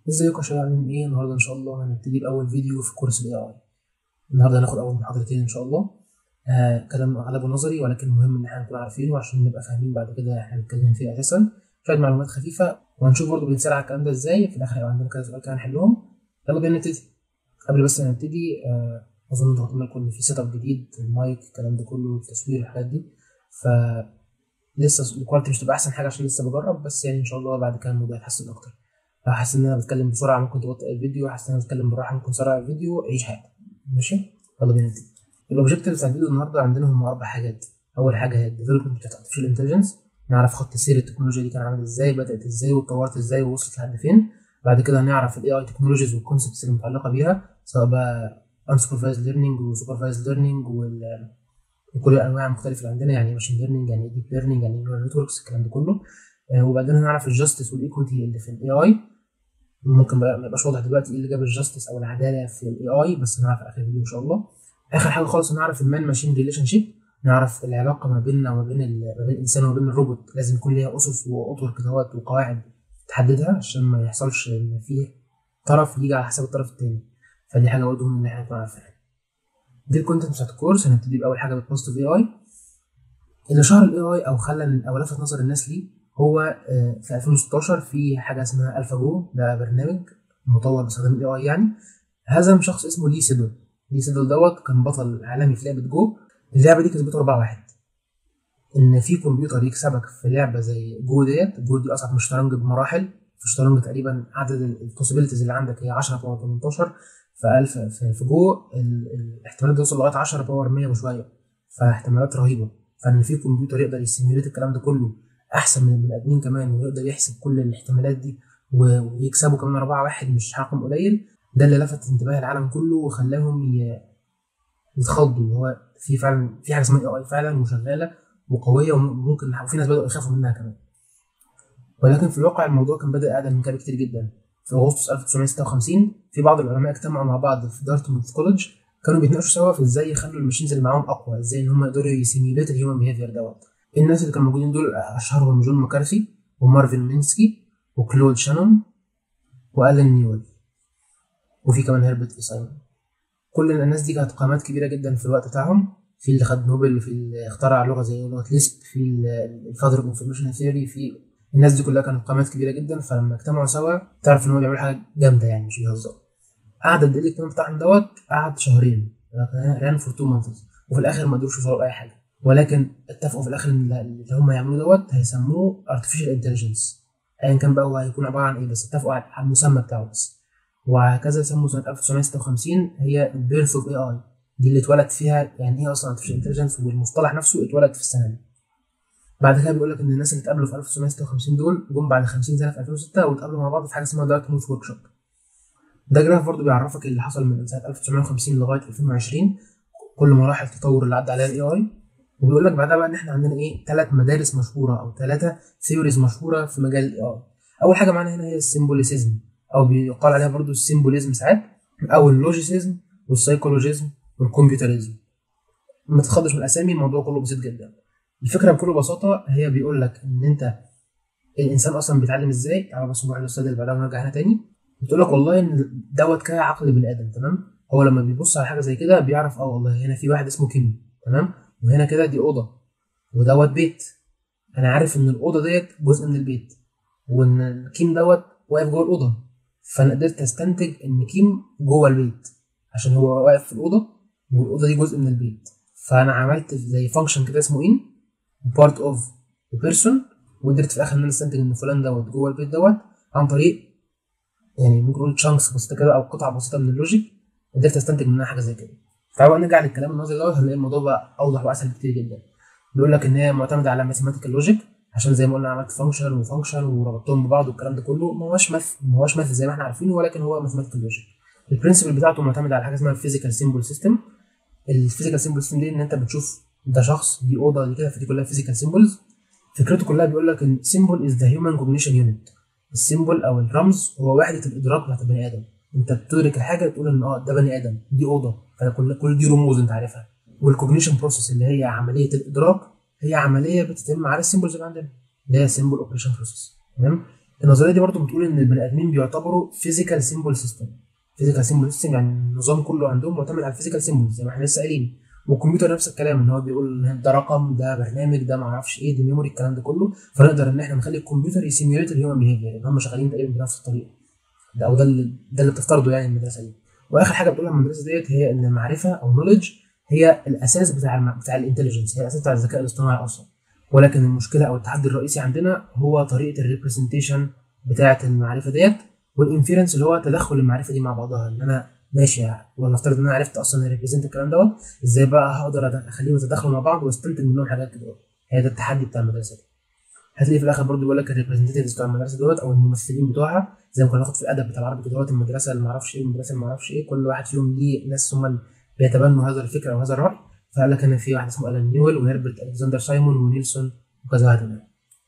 ازيكم يا شباب عاملين ايه النهارده ان شاء الله هنبتدي باول فيديو في كورس الاي اي النهارده هناخد اول محاضرتين ان شاء الله آه كلام اغلبه نظري ولكن مهم ان احنا نكون عارفينه عشان نبقى فاهمين بعد كده احنا بنتكلم فيه اساسا شويه معلومات خفيفه وهنشوف برضه بنسال على الكلام ده ازاي في الاخر هيبقى عندنا كذا سؤال كده هنحلهم يلا بينا نبتدي قبل بس ما نبتدي آه اظن انتوا واخدين بالكم ان في سيت اب جديد المايك الكلام ده كله التصوير الحاجات دي ف لسه الكواليتي مش تبقى احسن حاجه عشان لسه بجرب بس يعني ان شاء الله بعد كده الموضوع يتحسن اكتر لو حاسس ان انا بتكلم بسرعه ممكن تبطئ الفيديو حاسس ان انا بتكلم بالراحه ممكن تسرع الفيديو عيش حياتك ماشي يلا بينا نبتدي الاوبجيكتيفز بتاع الفيديو النهارده عندنا هم اربع حاجات اول حاجه هي الديفلوبمنت بتاعت ارتفيشال انتليجنس نعرف خط سير التكنولوجيا دي كان عامل ازاي بدات ازاي واتطورت ازاي ووصلت لحد فين بعد كده هنعرف الاي اي تكنولوجيز والكونسبتس اللي متعلقه بيها سواء بقى unsupervised learning وسوبرفايزد learning وال وكل الانواع المختلفه اللي عندنا يعني ماشين ليرنينج يعني ديب ليرنينج يعني نيورال نتوركس الكلام ده كله آه وبعدين هنعرف الجاستس والايكويتي اللي في الاي اي ممكن بقى ما يبقاش واضح دلوقتي ايه اللي جاب الجاستس او العداله في الاي اي بس هنعرف في اخر الفيديو ان شاء الله اخر حاجه خالص هنعرف المان ماشين ريليشن شيب نعرف العلاقه ما بيننا وما بين ما بين الانسان وما بين الروبوت لازم يكون ليها اسس واطر كده وقواعد تحددها عشان ما يحصلش ان في طرف يجي على حساب الطرف الثاني فدي حاجه برضه ان احنا نكون عارفينها دي الكونتنت بتاعت الكورس هنبتدي باول حاجه بالبوزيتيف اي اي اللي شهر الاي اي او خلى او لفت نظر الناس ليه هو في 2016 في حاجه اسمها الفا جو ده برنامج مطور باستخدام الاي اي يعني هزم شخص اسمه لي سيدل لي سيدل دوت كان بطل عالمي في لعبه جو اللعبه دي كسبته 4 1 ان في كمبيوتر يكسبك في لعبه زي جو ديت جو دي اصعب من الشطرنج بمراحل في الشطرنج تقريبا عدد البوسيبيليتيز اللي عندك هي 10 باور 18 فالف في جو الاحتمالات توصل لغايه 10 باور 100 وشويه فاحتمالات رهيبه فان في كمبيوتر يقدر يسيميوليت الكلام ده كله احسن من البني ادمين كمان ويقدر يحسب كل الاحتمالات دي ويكسبوا كمان 4 واحد مش رقم قليل ده اللي لفت انتباه العالم كله وخلاهم يتخضوا هو في فعلا في حاجه اسمها اي اي فعلا وشغاله وقويه وممكن وفي ناس بداوا يخافوا منها كمان ولكن في الواقع الموضوع كان بدا اقدم من كده بكتير جدا في اغسطس 1956 في بعض العلماء اجتمعوا مع بعض في دارتموث كولج كانوا بيتناقشوا سوا في ازاي يخلوا الماشينز اللي معاهم اقوى ازاي ان هم يقدروا يسيميوليت الهيومن بيهيفير دوت الناس اللي كانوا موجودين دول اشهرهم جون مكارثي ومارفن مينسكي وكلود شانون والين نيول وفي كمان هربرت سايمون كل الناس دي كانت قامات كبيره جدا في الوقت بتاعهم في اللي خد نوبل في اللي اخترع لغه زي لغه ليسب في الفادر اوف انفورميشن ثيوري في الناس دي كلها كانت قامات كبيره جدا فلما اجتمعوا سوا تعرف ان هم بيعملوا حاجه جامده يعني مش بيهزروا قعد الديل الاجتماع بتاعهم دوت قعد شهرين ران فور تو مانثس وفي الاخر ما قدروش يوصلوا لاي حاجه ولكن اتفقوا في الاخر ان اللي هم يعملوه دوت هيسموه artificial intelligence ايا كان بقى هو هيكون عباره عن ايه بس اتفقوا على المسمى بتاعه بس وهكذا سموا سنه 1956 هي البيرث اوف اي اي دي اللي اتولد فيها يعني ايه اصلا artificial intelligence والمصطلح نفسه اتولد في السنه دي بعد كده بيقول لك ان الناس اللي اتقابلوا في 1956 دول جم بعد 50 سنه في 2006 واتقابلوا مع بعض في حاجه اسمها دارك موث ورك شوب ده جراف برضه بيعرفك اللي حصل من سنه 1950 لغايه 2020 كل مراحل التطور اللي عدى عليها الاي اي وبيقول لك بعدها بقى ان احنا عندنا ايه ثلاث مدارس مشهوره او ثلاثه ثيوريز مشهوره في مجال الاي اي اول حاجه معانا هنا هي السيمبوليسيزم او بيقال عليها برضه السيمبوليزم ساعات او اللوجيسيزم والسايكولوجيزم والكمبيوتريزم ما تتخضش من الاسامي الموضوع كله بسيط جدا الفكره بكل بساطه هي بيقول لك ان انت الانسان اصلا بيتعلم ازاي تعالى بس نروح للاستاذ اللي بعدها ونرجع هنا تاني بتقول لك والله ان دوت كده عقل بني ادم تمام هو لما بيبص على حاجه زي كده بيعرف اه والله هنا في واحد اسمه كيم تمام وهنا كده دي اوضه ودوت بيت انا عارف ان الاوضه ديت جزء من البيت وان الكيم دوت واقف جوه الاوضه فانا قدرت استنتج ان كيم جوه البيت عشان هو واقف في الاوضه والاوضه دي جزء من البيت فانا عملت زي فانكشن كده اسمه ان بارت اوف بيرسون وقدرت في الاخر ان انا استنتج ان فلان دوت جوه البيت دوت عن طريق يعني ممكن نقول تشانكس بسيطه كده او قطع بسيطه من اللوجيك قدرت استنتج منها حاجه زي كده تعالوا بقى نرجع للكلام النظري دوت هنلاقي الموضوع بقى اوضح واسهل بكتير جدا بيقول لك ان هي معتمده على ماثيماتيكال لوجيك عشان زي ما قلنا عملت فانكشن وفانكشن وربطتهم ببعض والكلام ده كله ما هوش ماث ما هوش ماث زي ما احنا عارفينه ولكن هو ماثيماتيكال لوجيك البرنسبل بتاعته معتمد على حاجه اسمها الفيزيكال سيمبل سيستم الفيزيكال سيمبل سيستم دي ان انت بتشوف ده شخص دي اوضه دي كده فدي كلها فيزيكال سيمبلز فكرته كلها بيقول لك ان سيمبل از ذا هيومن كوجنيشن يونت السيمبل او الرمز هو وحده الادراك بتاعت البني ادم انت بتدرك الحاجه تقول ان اه ده بني ادم دي اوضه فكل كل دي رموز انت عارفها والكوجنيشن بروسيس اللي هي عمليه الادراك هي عمليه بتتم على السيمبلز اللي عندنا اللي هي سيمبل اوبريشن بروسيس تمام النظريه دي برضو بتقول ان البني ادمين بيعتبروا فيزيكال سيمبل سيستم فيزيكال سيمبل سيستم يعني النظام كله عندهم معتمد على الفيزيكال سيمبل زي ما احنا لسه قايلين والكمبيوتر نفس الكلام ان هو بيقول ده رقم ده برنامج ده ما اعرفش ايه دي ميموري الكلام ده كله فنقدر ان احنا نخلي الكمبيوتر يسيميوليت الهيومن بيهيفير ان هم شغالين تقريبا بنفس الطريقه ده او ده اللي ده اللي بتفترضه يعني المدرسه دي واخر حاجه بتقولها المدرسه ديت هي ان المعرفه او نولج هي الاساس بتاع الم... بتاع الانتليجنس هي الاساس بتاع الذكاء الاصطناعي اصلا ولكن المشكله او التحدي الرئيسي عندنا هو طريقه الريبرزنتيشن بتاعه المعرفه ديت والانفيرنس اللي هو تدخل المعرفه دي مع بعضها ان انا ماشي ولنفترض ان انا عرفت اصلا ريبريزنت الكلام دوت ازاي بقى هقدر اخليهم يتداخلوا مع بعض واستنتج منهم حاجات كده هي ده التحدي بتاع المدرسه دي هتلاقي في الاخر برضه بيقول لك الريبريزنتيفز بتوع المدرسه دوت او الممثلين بتوعها زي ما كنا ناخد في الادب بتاع العربي دوت المدرسه اللي ما اعرفش ايه والمدرسه اللي ما اعرفش ايه كل واحد فيهم ليه ناس هم اللي بيتبنوا هذا الفكر او هذا الراي فقال لك ان في واحد اسمه الان نيويل وهربرت الكسندر سايمون ونيلسون وكذا واحد منهم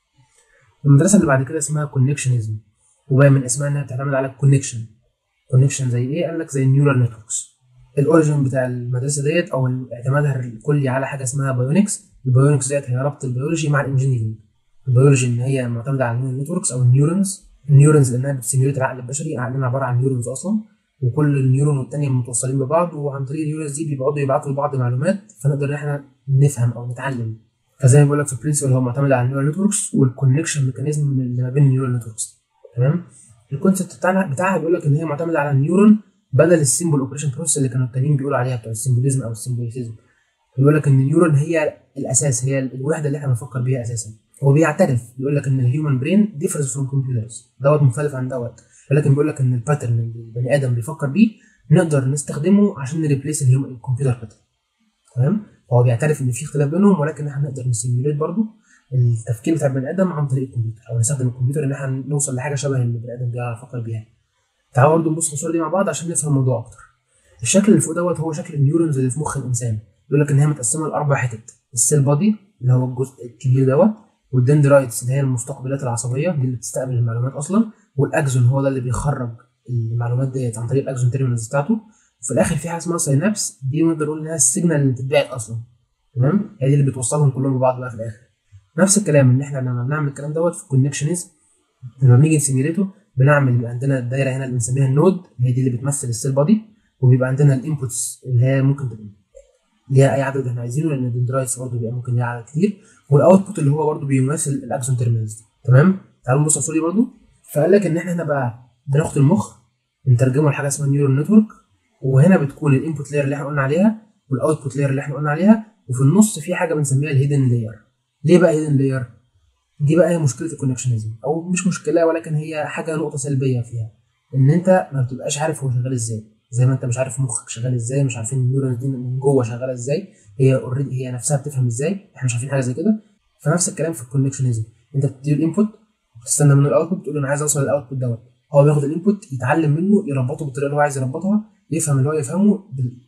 المدرسه اللي بعد كده اسمها كونكشنزم وباين من اسمها انها بتعتمد على الكونكشن كونكشن زي ايه قال لك زي النيورال نتوركس الاوريجن بتاع المدرسه ديت او اعتمادها الكلي على حاجه اسمها بايونكس البايونكس ديت هي ربط البيولوجي مع الانجينيرنج البيولوجي ان هي معتمده على النيورال نتوركس او النيورونز النيورونز لانها بتسيميوليت العقل البشري عقلنا عباره عن نيورونز اصلا وكل النيورون والتانية متوصلين ببعض وعن طريق النيورونز دي بيقعدوا يبعتوا لبعض معلومات فنقدر ان احنا نفهم او نتعلم فزي ما بقول لك في البرنسبل هو معتمد على النيورال نتوركس والكونكشن ميكانيزم اللي ما بين النيورال نتوركس تمام الكونسيبت بتاعها بتاعها بيقول لك ان هي معتمده على النيورون بدل السيمبل اوبريشن بروسيس اللي كانوا التانيين بيقولوا عليها بتوع السيمبوليزم او السيمبوليسيزم بيقول لك ان النيورون هي الاساس هي الوحده اللي احنا بنفكر بيها اساسا هو بيعترف بيقول لك ان الهيومن برين ديفرنس فروم كمبيوترز دوت مختلف عن دوت ولكن بيقول لك ان الباترن اللي البني ادم بيفكر بيه نقدر نستخدمه عشان نريبليس الهيومن الكمبيوتر باترن تمام فهو بيعترف ان في اختلاف بينهم ولكن احنا نقدر نسيميوليت برضه التفكير بتاع البني ادم عن طريق الكمبيوتر او نستخدم الكمبيوتر ان احنا نوصل لحاجه شبه اللي البني ادم بيعرف يفكر بيها تعالوا برضه نبص الصوره دي مع بعض عشان نفهم الموضوع اكتر الشكل اللي فوق دوت هو شكل النيورونز اللي في مخ الانسان بيقول لك ان هي متقسمه لاربع حتت السيل بادي اللي هو الجزء الكبير دوت والدندرايتس اللي هي المستقبلات العصبيه دي اللي بتستقبل المعلومات اصلا والاكزون هو ده اللي بيخرج المعلومات ديت عن طريق الاكزون تيرمينالز بتاعته وفي الاخر في حاجه اسمها سينابس دي نقدر نقول انها السيجنال اللي بتتبعت اصلا تمام هي دي اللي بتوصلهم كلهم ببعض بقى في الاخر نفس الكلام ان احنا لما بنعمل الكلام دوت في الكونكشنز لما بنيجي نسيميليته بنعمل يبقى عندنا الدايره هنا اللي بنسميها النود هي دي اللي بتمثل السيل بادي وبيبقى عندنا الانبوتس اللي هي ممكن تبقى ليها اي عدد احنا عايزينه لان الدندرايتس برضه بيبقى ممكن ليها عدد كتير والاوتبوت اللي هو برضه بيمثل الاكسون تيرمينالز تمام تعالوا نبص على الصوره دي برضه فقال لك ان احنا هنا بقى بناخد المخ نترجمه لحاجه اسمها نيورال نتورك وهنا بتكون الانبوت لاير اللي احنا قلنا عليها والاوتبوت لاير اللي احنا قلنا عليها وفي النص في حاجه بنسميها الهيدن لاير ليه بقى هيدن لاير دي بقى هي مشكله الكونكشنزم او مش مشكله ولكن هي حاجه نقطه سلبيه فيها ان انت ما بتبقاش عارف هو شغال ازاي زي ما انت مش عارف مخك شغال ازاي مش عارفين النيورونز دي من جوه شغاله ازاي هي اوريدي هي نفسها بتفهم ازاي احنا مش عارفين حاجه زي كده فنفس الكلام في الكونكشنزم انت بتديله الانبوت وتستنى منه الاوتبوت تقول له انا عايز اوصل للاوتبوت دوت هو بياخد الانبوت يتعلم منه يربطه بالطريقه اللي هو عايز يربطها يفهم اللي هو يفهمه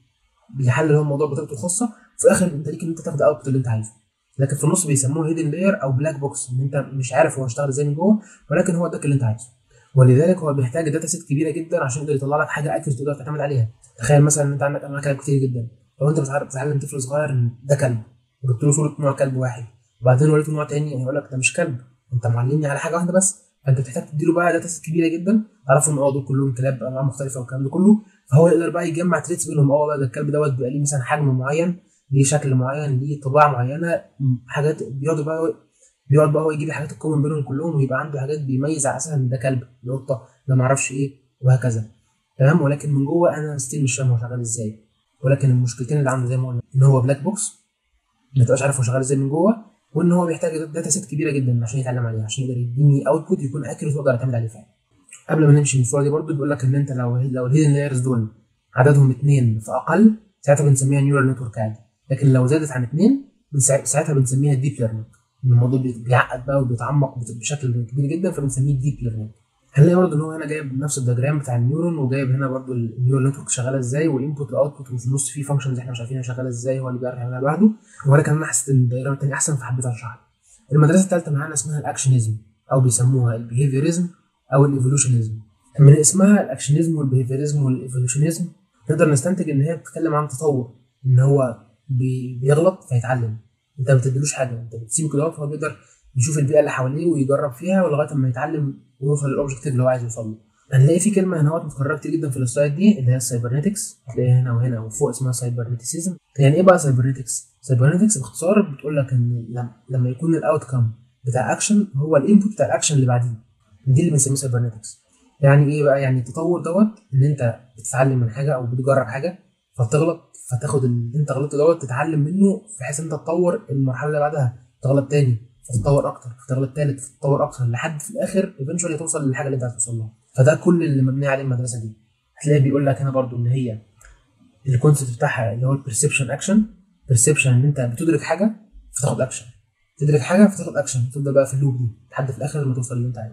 بيحلل هو الموضوع بطريقته الخاصه في الاخر انت ليك ان انت تاخد الاوتبوت اللي انت عايزه لكن في النص بيسموه هيدن لاير او بلاك بوكس ان انت مش عارف هو اشتغل ازاي من جوه ولكن هو اداك اللي انت عايزه ولذلك هو بيحتاج داتا سيت كبيره جدا عشان يقدر يطلع لك حاجه اكيوريت تقدر تعتمد عليها تخيل مثلا ان انت عندك انواع كلاب كتير جدا لو انت بتعلم طفل صغير ان ده كلب وجبت له صوره نوع كلب واحد وبعدين وريته نوع تاني هيقول لك ده مش كلب انت معلمني على حاجه واحده بس فانت بتحتاج تديله بقى داتا سيت كبيره جدا تعرف ان اه دول كلهم كلاب انواع مختلفه والكلام ده كله فهو يقدر بقى يجمع تريتس بينهم اه ده الكلب دوت بيبقى ليه مثلا حجم معين ليه شكل معين ليه طباع معينه حاجات بيقعد بقى بيقعد بقى هو يجيب الحاجات الكومن بينهم كلهم ويبقى عنده حاجات بيميز على اساسها ان ده كلب ده قطه ده ما اعرفش ايه وهكذا تمام ولكن من جوه انا ستيل مش فاهم هو شغال ازاي ولكن المشكلتين اللي عنده زي ما قلنا ان هو بلاك بوكس ما تبقاش عارف هو شغال ازاي من جوه وان هو بيحتاج داتا سيت كبيره جدا عشان يتعلم عليها عشان يقدر يديني اوتبوت يكون اكيوريت واقدر اعتمد عليه فعلا قبل ما نمشي من الصوره دي برضو بيقول لك ان انت لو لو الهيدن لايرز دول عددهم اثنين فاقل ساعتها بنسميها نيورال نتورك عادي لكن لو زادت عن اثنين ساعتها بنسميها ديب ليرنينج الموضوع بيعقد بقى وبيتعمق بشكل كبير جدا فبنسميه ديب ليرنينج هنلاقي برضه ان هو هنا جايب نفس الدياجرام بتاع النيورون وجايب هنا برضه النيورال نتورك شغاله ازاي والانبوت والاوتبوت وفي النص في فانكشنز احنا مش عارفين شغاله ازاي هو اللي بيعرف يعملها لوحده ولكن انا حسيت ان الدياجرام الثاني احسن فحبيت اشرحها المدرسه الثالثه معانا اسمها الاكشنزم او بيسموها البيهيفيرزم او الايفولوشنزم من اسمها الاكشنزم والبيهيفيرزم والايفولوشنزم نقدر نستنتج ان هي بتتكلم عن تطور ان هو بي بيغلط فيتعلم انت ما بتديلوش حاجه انت بتسيبه كده هو بيقدر يشوف البيئه اللي حواليه ويجرب فيها ولغايه ما يتعلم ويوصل للاوبجكتيف اللي هو عايز يوصل له هنلاقي في كلمه هنا متكرره كتير جدا في السلايد دي اللي هي السايبرنتكس هتلاقيها هنا وهنا وفوق اسمها سايبرنتيسيزم يعني ايه بقى سايبرنتكس سايبرنتكس باختصار بتقول لك ان لما يكون الاوت كام بتاع اكشن هو الانبوت بتاع الاكشن اللي بعديه دي اللي بنسميه سايبرنتكس يعني ايه بقى يعني التطور دوت ان انت بتتعلم من حاجه او بتجرب حاجه فتغلط فتاخد اللي انت غلطت دوت تتعلم منه بحيث انت تطور المرحله اللي بعدها تغلط تاني فتتطور اكتر فتغلط تالت فتتطور اكتر لحد في الاخر ايفنشولي توصل للحاجه اللي انت عايز توصل لها فده كل اللي مبنيه عليه المدرسه دي هتلاقي بيقول لك هنا برضو ان هي الكونسيبت بتاعها اللي هو البرسبشن اكشن برسبشن ان انت بتدرك حاجه فتاخد اكشن تدرك حاجه فتاخد اكشن تفضل بقى في اللوب دي لحد في الاخر لما توصل اللي انت عايزه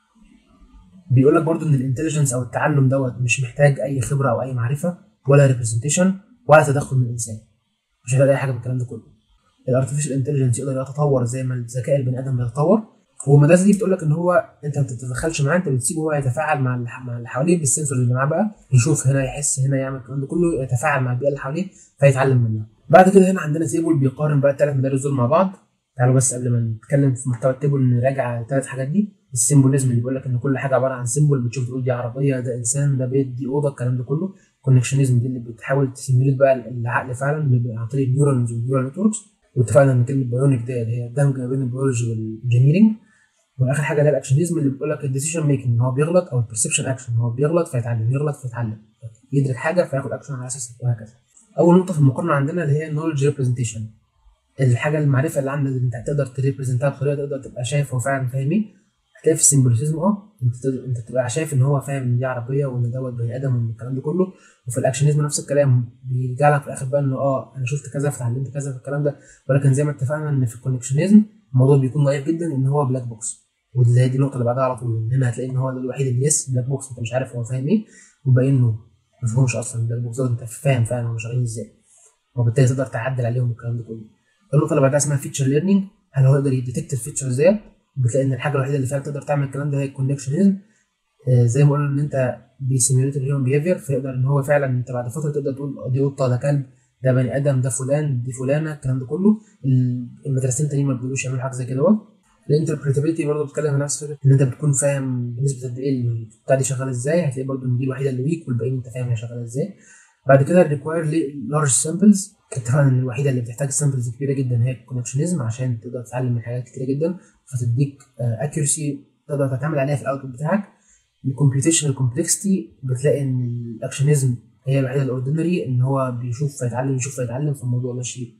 بيقول لك برضو ان الانتليجنس او التعلم دوت مش محتاج اي خبره او اي معرفه ولا ريبرزنتيشن ولا تدخل من الانسان مش هيلاقي اي حاجه من الكلام ده كله الارتفيشال انتليجنس يقدر يتطور زي ما الذكاء البني ادم بيتطور والمدرسه دي بتقول لك ان هو انت ما بتتدخلش معاه انت بتسيبه هو يتفاعل مع مع اللي حواليه بالسنسور اللي معاه بقى يشوف هنا يحس هنا يعمل الكلام ده كله يتفاعل مع البيئه اللي حواليه فيتعلم منها بعد كده هنا عندنا تيبل بيقارن بقى الثلاث مدارس دول مع بعض تعالوا بس قبل ما نتكلم في محتوى التيبل نراجع الثلاث حاجات دي السيمبوليزم اللي بيقول لك ان كل حاجه عباره عن سيمبل بتشوف تقول دي عربيه ده انسان ده بيت دي اوضه الكلام ده كله كونكشنزم دي اللي بتحاول تسيميوليت بقى العقل فعلا عن طريق النيورونز والنيورال نتوركس واتفقنا ان كلمه بايونيك دي اللي هي الدمج ما بين البيولوجي والانجينيرنج واخر حاجه اللي هي الاكشنزم اللي بيقول لك الديسيشن ميكنج ان هو بيغلط او البرسبشن اكشن هو بيغلط فيتعلم يغلط فيتعلم يدرك حاجه فياخد اكشن على اساسها وهكذا اول نقطه في المقارنه عندنا اللي هي النولج ريبرزنتيشن الحاجه المعرفه اللي عندك انت هتقدر تريبرزنتها بطريقه تقدر تبقى شايف هو فعلا فاهم ايه هتلاقي في السيمبوليزم اه انت انت تبقى شايف ان هو فاهم ان دي عربيه وان دوت بني ادم وان الكلام ده كله وفي الاكشنزم نفس الكلام بيرجع لك في الاخر بقى انه اه انا شفت كذا فتعلمت كذا في الكلام ده ولكن زي ما اتفقنا ان في الكونكشنزم الموضوع بيكون ضعيف جدا ان هو بلاك بوكس ودي دي النقطه اللي بعدها على طول ان هنا هتلاقي ان هو الوحيد اللي يس بلاك بوكس انت مش عارف هو فاهم ايه والباقي انه ما فهمش اصلا بلاك بوكس انت فاهم فعلا هم شغالين ازاي وبالتالي تقدر تعدل عليهم الكلام ده كله النقطه اللي بعدها اسمها فيتشر ليرنينج هل هو يقدر يديتكت الفيتشرز ديت بتلاقي ان الحاجه الوحيده اللي فعلا تقدر تعمل الكلام ده هي الكونكشنزم آه زي ما قلنا ان انت بيسيميوليت الهيومن بيهيفير فيقدر ان هو فعلا انت بعد فتره تقدر تقول دي قطه ده كلب ده بني ادم ده فلان دي فلانه الكلام ده كله المدرستين التانيين ما بيقولوش يعملوا حاجه زي كده اهو الانتربريتابيلتي برضه بتتكلم عن نفس الفكره ان انت بتكون فاهم بنسبه قد ايه البتاع دي شغاله ازاي هتلاقي برضه ان دي الوحيده اللي ويك والباقيين انت فاهم هي شغاله ازاي بعد كده الريكواير لارج سامبلز اتفقنا ان الوحيده اللي بتحتاج سامبلز كبيره جدا هي الكونكشنزم عشان تقدر تتعلم من حاجات كتيره جدا فتديك اكيورسي تقدر تعتمد عليها في الاوتبوت بتاعك الكمبيوتيشنال كومبلكسيتي بتلاقي ان الاكشنزم هي الوحيده الاوردينري ان هو بيشوف فيتعلم يشوف فيتعلم فالموضوع ماشي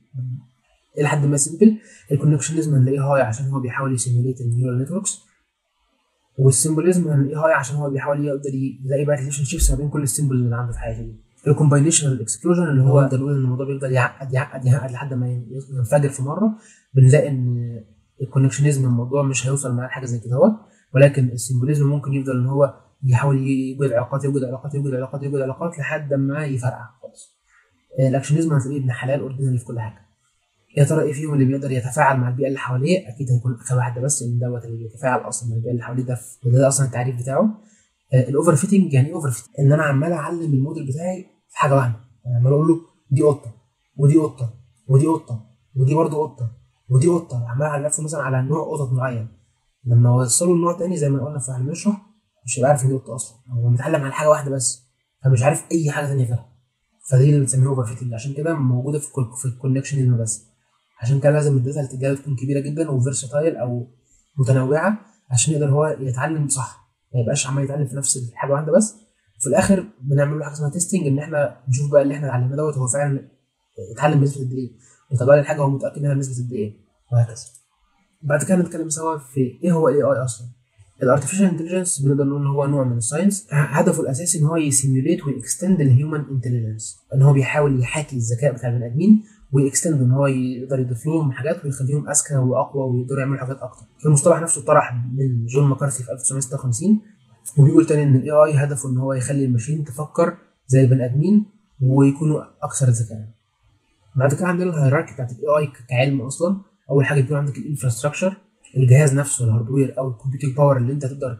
الى حد ما سيمبل الكونكشنزم هنلاقيه هاي عشان هو بيحاول يسيميوليت النيورال نتوركس والسيمبوليزم هنلاقيه هاي عشان هو بيحاول يقدر يلاقي بقى ريليشن شيبس ما بين كل السيمبل اللي عنده في حياته دي الكومباينيشن الاكسكلوجن اللي هو نقدر نقول ان الموضوع بيفضل يعقد يعقد يعقد لحد ما ينفجر في مره بنلاقي ان الكونكشنزم الموضوع مش هيوصل معاه لحاجه زي كده اهوت ولكن السيمبوليزم ممكن يفضل ان هو يحاول يوجد علاقات يوجد علاقات يوجد علاقات يوجد علاقات لحد ما يفرقع خالص الاكشنزم هتلاقيه ابن حلال اوردينري في كل حاجه يا ترى ايه فيهم اللي بيقدر يتفاعل مع البيئه اللي حواليه اكيد هيكون اخر واحد ده بس ان دوت اللي بيتفاعل اصلا مع البيئه اللي حواليه ده وده ده اصلا التعريف بتاعه الاوفر فيتنج يعني ايه اوفر فيتنج ان انا عمال اعلم الموديل بتاعي في حاجه واحده يعني عمال اقول له دي قطه ودي قطه ودي قطه ودي برضه قطه ودي قطه عمال اعلفه مثلا على نوع قطط معين لما اوصله لنوع تاني زي ما قلنا في احنا بنشرح مش هيبقى عارف ان دي قطه اصلا هو متعلم على حاجه واحده بس فمش عارف اي حاجه ثانيه فيها فدي اللي بنسميها اوفر فيتنج عشان كده موجوده في في الكونكشن بس عشان كده لازم الداتا اللي تديها تكون كبيره جدا وفيرساتايل او متنوعه عشان يقدر هو يتعلم صح ما يبقاش عمال يتعلم في نفس الحاجه واحده بس في الاخر بنعمل له حاجه اسمها تيستنج ان احنا نشوف بقى اللي احنا اتعلمناه دوت هو فعلا اتعلم بنسبه قد ايه يطلع لي الحاجه هو متاكد منها بنسبه قد ايه وهكذا بعد كده نتكلم سوا في ايه هو الاي اي اصلا الارتفيشال انتليجنس بنقدر نقول ان هو نوع من الساينس هدفه الاساسي ان هو يسيميوليت ويكستند الهيومن انتليجنس ان هو بيحاول يحاكي الذكاء بتاع البني ادمين ويكستند ان هو يقدر يضيف لهم حاجات ويخليهم اذكى واقوى ويقدروا يعملوا حاجات اكتر المصطلح نفسه اتطرح من جون ماكارثي في 1956 وبيقول تاني ان الاي اي هدفه ان هو يخلي الماشين تفكر زي البني ادمين ويكونوا اكثر ذكاء بعد كده عندنا الهيراركي بتاعت الاي اي كعلم اصلا اول حاجه يكون عندك الانفراستراكشر الجهاز نفسه الهاردوير او الكمبيوتنج باور اللي انت تقدر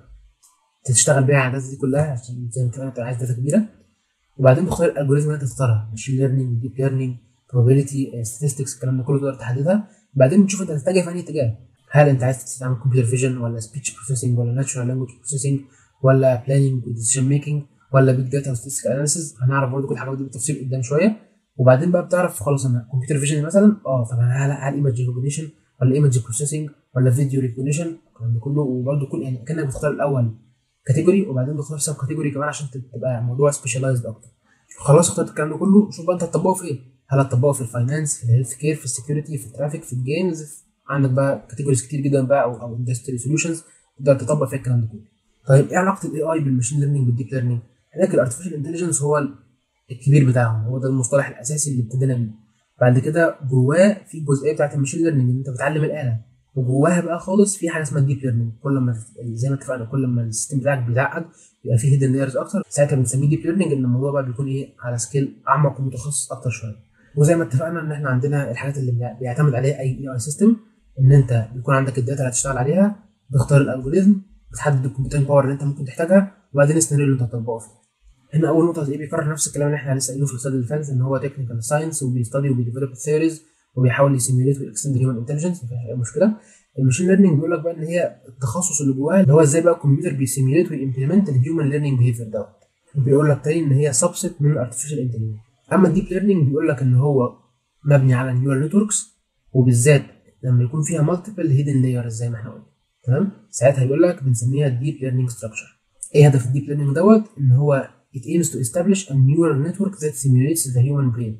تشتغل بيها على الداتا دي كلها عشان زي ما اتفقنا انت عايز داتا كبيره وبعدين تختار الالجوريزم اللي انت تختارها ماشين ليرنينج ديب ليرنينج probability statistics الكلام ده كله تقدر تحددها بعدين بتشوف انت هتتجه في انهي اتجاه هل انت عايز تستعمل كمبيوتر فيجن ولا سبيتش بروسيسنج ولا ناتشورال لانجوج بروسيسنج ولا بلاننج وديسيجن ميكنج ولا بيج داتا وستاتستيكال اناليسيز هنعرف برضه كل الحاجات دي بالتفصيل قدام شويه وبعدين بقى بتعرف خلاص انا كمبيوتر فيجن مثلا اه طب هل هل ايمج ريكوجنيشن ولا ايمج بروسيسنج ولا فيديو ريكوجنيشن الكلام ده كله وبرده كل يعني كانك بتختار الاول كاتيجوري وبعدين بتختار سب كاتيجوري كمان عشان تبقى الموضوع سبيشاليزد اكتر خلاص اخترت الكلام ده كله شوف بقى انت هتطبقه في ايه هل هتطبقه في الفاينانس في الهيلث كير في السكيورتي في الترافيك في الجيمز عندك بقى كاتيجوريز كتير جدا بقى او او اندستري سوليوشنز تقدر تطبق فيها الكلام ده كله طيب ايه علاقه الاي اي بالماشين ليرنينج والديب ليرنينج هناك الارتفيشال انتليجنس هو الكبير بتاعهم هو ده المصطلح الاساسي اللي ابتدينا بيه بعد كده جواه في الجزئيه بتاعت الماشين ليرنينج ان انت بتعلم الاله وجواها بقى خالص في حاجه اسمها الديب ليرنينج كل ما زي ما اتفقنا كل ما السيستم بتاعك بيتعقد بيبقى فيه هيدن لايرز اكتر ساعتها بنسميه ديب ليرنينج ان الموضوع بقى بيكون ايه على سكيل اعمق ومتخصص اكتر شويه وزي ما اتفقنا ان احنا عندنا الحاجات اللي بيعتمد عليها اي اي اي سيستم ان انت بيكون عندك الداتا اللي هتشتغل عليها بتختار الالجوريزم بتحدد الكمبيوتنج باور اللي انت ممكن تحتاجها وبعدين السيناريو اللي انت هتطبقه فيه هنا اول نقطه ايه بيكرر نفس الكلام اللي احنا لسه قايلينه في الاستاذ اللي فات ان هو تكنيكال ساينس وبيستدي وبيديفلوب ثيوريز وبيحاول يسيميوليت ويكستند هيومن انتليجنس مفيش اي مشكله الماشين ليرنينج بيقول لك بقى ان هي التخصص اللي جواها اللي هو ازاي بقى الكمبيوتر بيسيميوليت ويمبلمنت الهيومن ليرنينج بيهيفير دوت وبيقول لك تاني ان هي سبست من الارتفيشال انتليجنس اما الديب ليرنينج بيقول لك ان هو مبني على نيورال نتوركس وبالذات لما يكون فيها مالتيبل هيدن لايرز زي ما احنا قلنا تمام ساعتها يقول لك بنسميها الديب ليرنينج ستراكشر ايه هدف الديب ليرنينج دوت ان هو it aims to establish a neural network that simulates the human brain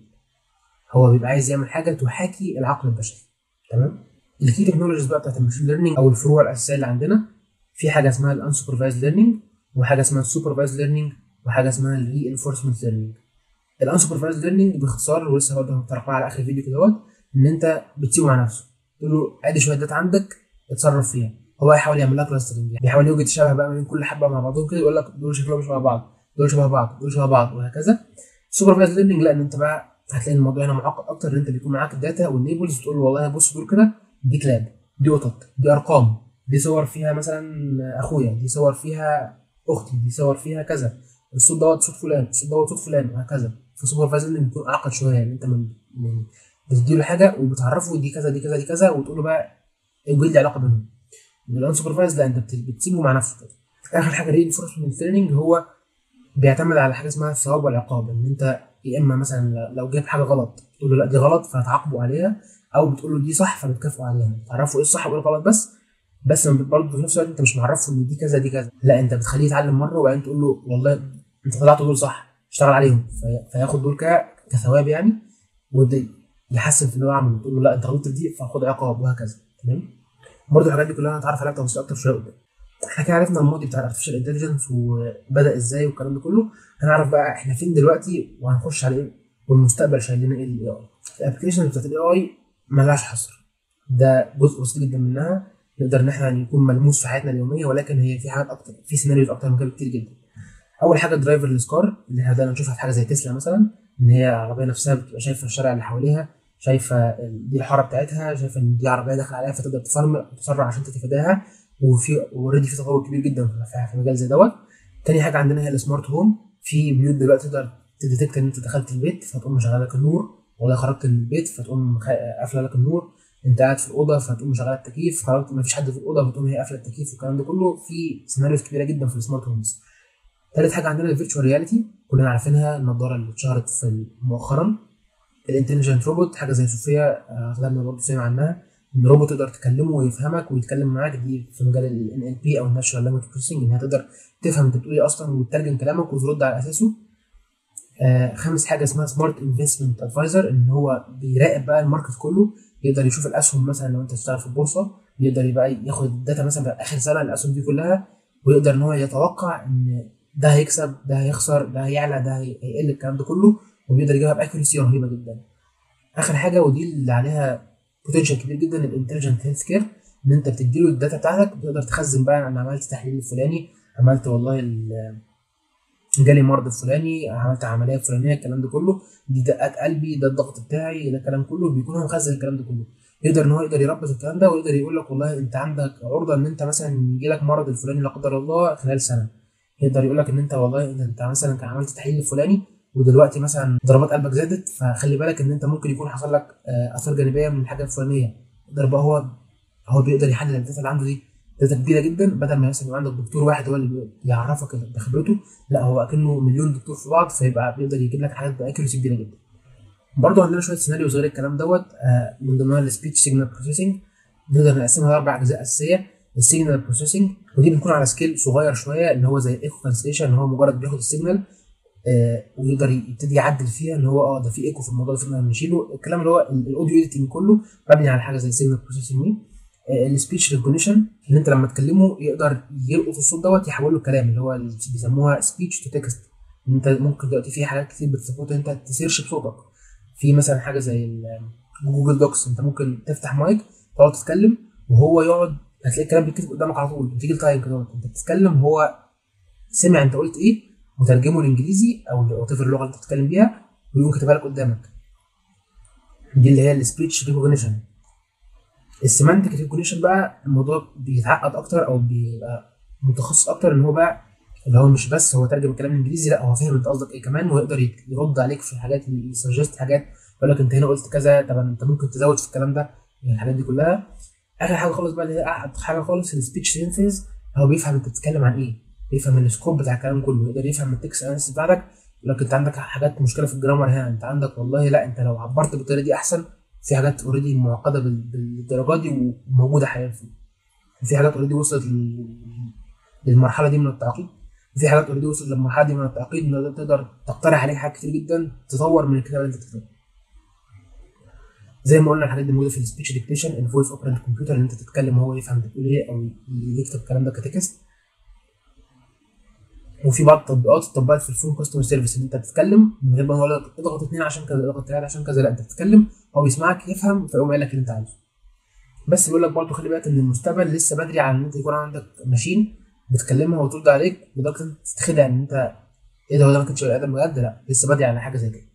هو بيبقى عايز يعمل حاجه تحاكي العقل البشري تمام الكي تكنولوجيز بقى بتاعت الماشين ليرنينج او الفروع الاساسيه اللي عندنا في حاجه اسمها الانسوبرفايزد ليرنينج وحاجه اسمها السوبرفايزد ليرنينج وحاجه اسمها الري انفورسمنت ليرنينج الانسوبرفايزد ليرنينج باختصار ولسه برضه هنتطرق على اخر الفيديو كده ان انت بتسيبه مع نفسه تقول له ادي شويه داتا عندك اتصرف فيها هو يحاول يعمل لها كلاسترنج بيحاول يوجد شبه بقى ما بين كل حبه مع بعضهم كده يقول لك دول شكلهم شبه بعض دول شبه بعض دول شبه بعض وهكذا السوبرفايزد ليرنينج لا ان انت بقى هتلاقي الموضوع هنا معقد اكتر ان انت بيكون معاك الداتا والليبلز تقول له والله بص دول كده دي كلاب دي قطط دي ارقام دي صور فيها مثلا اخويا دي صور فيها اختي دي صور فيها كذا الصوت دوت صوت فلان الصوت دوت صوت فلان وهكذا فالسوبرفايزر اللي بيكون اعقد شويه يعني انت من, من بتديله حاجه وبتعرفه دي كذا دي كذا دي كذا وتقول له بقى اوجد لي علاقه بينهم الانسوبرفايز لا انت بتسيبه مع نفسه كده اخر حاجه ري انفورسمنت ليرنينج هو بيعتمد على حاجه اسمها الثواب والعقاب ان انت يا اما مثلا لو جاب حاجه غلط تقول له لا دي غلط فهتعاقبه عليها او بتقول له دي صح فبتكافئه عليها تعرفه ايه الصح وايه الغلط بس بس برضه في نفس الوقت انت مش معرفه ان دي كذا دي كذا لا انت بتخليه يتعلم مره وبعدين تقول له والله انت طلعت دول صح اشتغل عليهم فياخد دول كثواب يعني وده يحسن في اللي هو عمله تقول له لا انت غلطت في دي فخد عقاب وهكذا تمام برضه الحاجات دي كلها هنتعرف عليها بتفاصيل اكتر شويه قدام احنا كده عرفنا الماضي بتاع الارتفيشال انتليجنس وبدا ازاي والكلام ده كله هنعرف بقى احنا فين دلوقتي وهنخش على ايه والمستقبل شايل لنا ايه الاي اي الابلكيشن بتاعت الاي اي ملهاش حصر ده جزء بسيط جدا منها نقدر ان احنا يكون ملموس في حياتنا اليوميه ولكن هي في حاجات اكتر في سيناريوز اكتر من كده بكتير جدا اول حاجه درايفرلس كار اللي احنا دايما نشوفها في حاجه زي تسلا مثلا ان هي العربيه نفسها بتبقى شايفه الشارع اللي حواليها شايفه دي الحاره بتاعتها شايفه ان دي عربيه داخله عليها فتقدر تفرمل تسرع عشان تتفاداها وفي اوريدي في تطور كبير جدا في مجال زي دوت تاني حاجه عندنا هي السمارت هوم في بيوت دلوقتي تقدر تديتكت ان انت دخلت البيت فتقوم مشغله لك النور والله خرجت من البيت فتقوم قافله لك النور انت قاعد في الاوضه فتقوم مشغله التكييف خرجت ما فيش حد في الاوضه فتقوم هي قافله التكييف والكلام ده كله في سيناريوز كبيره جدا في السمارت هومز ثالث حاجه عندنا الفيرتشوال رياليتي كلنا عارفينها النضاره اللي اتشهرت في مؤخرا الانتليجنت روبوت حاجه زي صوفيا اغلبنا برضه سمع عنها ان روبوت تقدر تكلمه ويفهمك ويتكلم معاك دي في مجال ال ان بي او الناتشورال لانجوج بروسيسنج انها تقدر تفهم انت بتقول ايه اصلا وتترجم كلامك وترد على اساسه آه خامس حاجه اسمها سمارت انفستمنت ادفايزر ان هو بيراقب بقى الماركت كله يقدر يشوف الاسهم مثلا لو انت تشتغل في البورصه يقدر يبقى ياخد الداتا مثلا بتاعت اخر سنه الاسهم دي كلها ويقدر ان هو يتوقع ان ده هيكسب ده هيخسر ده هيعلى ده هيقل الكلام ده كله وبيقدر يجيبها باكيورسي رهيبه جدا اخر حاجه ودي اللي عليها بوتنشال كبير جدا الانتليجنت هيلث كير ان انت بتدي له الداتا بتاعتك بتقدر تخزن بقى انا عملت تحليل الفلاني عملت والله جالي مرض الفلاني عملت عمليه فلانيه الكلام ده كله دي دقات قلبي ده الضغط بتاعي ده الكلام كله بيكون هو مخزن الكلام ده كله يقدر ان هو يقدر يربط الكلام ده ويقدر يقول لك والله انت عندك عرضه ان انت مثلا يجي لك مرض الفلاني لا قدر الله خلال سنه يقدر يقول لك ان انت والله انت مثلا كان عملت تحليل الفلاني ودلوقتي مثلا ضربات قلبك زادت فخلي بالك ان انت ممكن يكون حصل لك اثار جانبيه من الحاجه الفلانيه يقدر بقى هو هو بيقدر يحلل الداتا اللي عنده دي داتا كبيره جدا بدل ما مثلا يبقى عندك دكتور واحد هو اللي يعرفك بخبرته لا هو اكنه مليون دكتور في بعض فيبقى بيقدر يجيب لك حاجات باكيورسي كبيره جدا برضه عندنا شويه سيناريوز غير الكلام دوت آه من ضمنها السبيتش سيجنال بروسيسنج نقدر نقسمها لاربع اجزاء اساسيه السيجنال بروسيسنج ودي بتكون على سكيل صغير شويه اللي هو زي الايكو كانسليشن اللي هو مجرد بياخد السيجنال آه ويقدر يبتدي يعدل فيها اللي هو اه ده في ايكو في الموضوع ده فنقدر نشيله الكلام اللي هو الاوديو اديتنج كله مبني على حاجه زي السيجنال بروسيسنج دي السبيتش ريكونيشن اللي انت لما تكلمه يقدر يلقط الصوت دوت يحول له كلام اللي هو اللي بيسموها سبيتش تو تكست ان انت ممكن دلوقتي في حاجات كتير بتسبورت انت تسيرش بصوتك في مثلا حاجه زي جوجل دوكس انت ممكن تفتح مايك تقعد تتكلم وهو يقعد هتلاقي الكلام بيتكتب قدامك على طول بتيجي التايم كده انت بتتكلم وهو سمع انت قلت ايه وترجمه الانجليزي او وات اللغه اللي انت بتتكلم بيها ويقوم كاتبها لك قدامك دي اللي هي السبيتش ريكوجنيشن السيمانتك ريكوجنيشن بقى الموضوع بيتعقد اكتر او بيبقى متخصص اكتر ان هو بقى اللي هو مش بس هو ترجم الكلام الانجليزي لا هو فاهم انت قصدك ايه كمان ويقدر يرد عليك في حاجات يسجست حاجات يقول لك انت هنا قلت كذا طب انت ممكن تزود في الكلام ده يعني الحاجات دي كلها اخر حاجه خالص بقى اللي هي احد حاجه خالص السبيتش سينثيز هو بيفهم انت بتتكلم عن ايه بيفهم السكوب بتاع الكلام كله يقدر يفهم التكست اناليسيس بتاعتك يقول لك انت عندك حاجات مشكله في الجرامر هنا انت عندك والله لا انت لو عبرت بالطريقه دي احسن في حاجات اوريدي معقده بالدرجات دي وموجوده حاليا فيه وفي حاجات اوريدي وصلت للمرحله دي من التعقيد وفي حاجات اوريدي وصلت للمرحله دي من التعقيد ان تقدر تقترح عليك حاجات كتير جدا تطور من الكتاب اللي انت بتكتبه زي ما قلنا الحاجات دي موجوده في السبيتش ديكتيشن الفويس اوبرنت كمبيوتر ان انت تتكلم وهو يفهم انت بتقول ايه او يكتب الكلام ده كتكست وفي بعض التطبيقات اتطبقت في الفون كاستمر سيرفيس ان انت بتتكلم من غير ما هو اضغط اثنين عشان كذا اضغط ثلاثه عشان كذا لا انت بتتكلم هو بيسمعك يفهم فيقوم قايل لك اللي انت عايزه بس بيقول لك برضه خلي بالك ان المستقبل لسه بدري على ان انت يكون عندك ماشين بتكلمها وترد عليك لدرجه ان انت تتخدع ان انت ايه ده هو ده ما كانش بني ادم بجد لا لسه بدري على حاجه زي كده